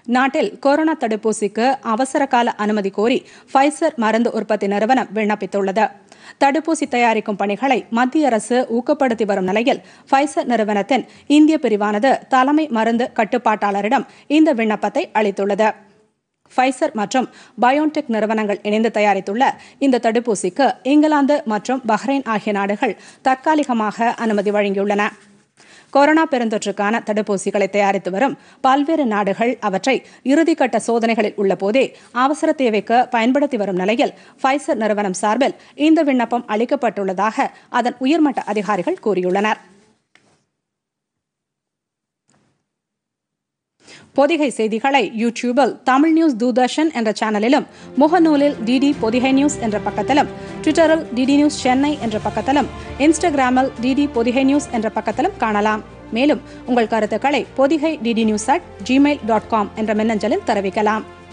நாட்டில் கொரோனா தடுப்பூசிக்கு அவசர கால அனுமதி கோரி ஃபைசர் மருந்து உற்பத்தி நிறுவனம் விண்ணப்பித்துள்ளது தடுப்பூசி தயாரிக்கும் பணிகளை மத்திய அரசு ஊக்கப்படுத்தி வரும் நிலையில் ஃபைசர் நிறுவனத்தின் இந்திய பிரிவானது தலைமை மருந்து கட்டுப்பாட்டாளரிடம் இந்த விண்ணப்பத்தை அளித்துள்ளது ஃபைசர் மற்றும் பயோன்டெக் நிறுவனங்கள் இணைந்து தயாரித்துள்ள இந்த தடுப்பூசிக்கு இங்கிலாந்து மற்றும் பஹ்ரைன் ஆகிய நாடுகள் தற்காலிகமாக அனுமதி வழங்கியுள்ளன கொரோனா பெருந்தொற்றுக்கான தடுப்பூசிகளை தயாரித்து வரும் பல்வேறு நாடுகள் அவற்றை இறுதிக்கட்ட சோதனைகளில் உள்ள போதே அவசர தேவைக்கு பயன்படுத்தி வரும் நிலையில் ஃபைசர் நிறுவனம் சார்பில் இந்த விண்ணப்பம் அளிக்கப்பட்டுள்ளதாக அதன் உயர்மட்ட அதிகாரிகள் கூறியுள்ளனர் பொதிகை செய்திகளை யூடியூபில் தமிழ் நியூஸ் தூர்தர்ஷன் என்ற சேனலிலும் முகநூலில் டிடி பொதிகை நியூஸ் என்ற பக்கத்திலும் ட்விட்டரில் டிடி நியூஸ் சென்னை என்ற பக்கத்திலும் இன்ஸ்டாகிராமில் டிடி பொதிகை நியூஸ் என்ற பக்கத்திலும் காணலாம் மேலும் உங்கள் கருத்துக்களை Pothigai DD news at Gmail dot com என்ற மின்னஞ்சலில் தெரிவிக்கலாம்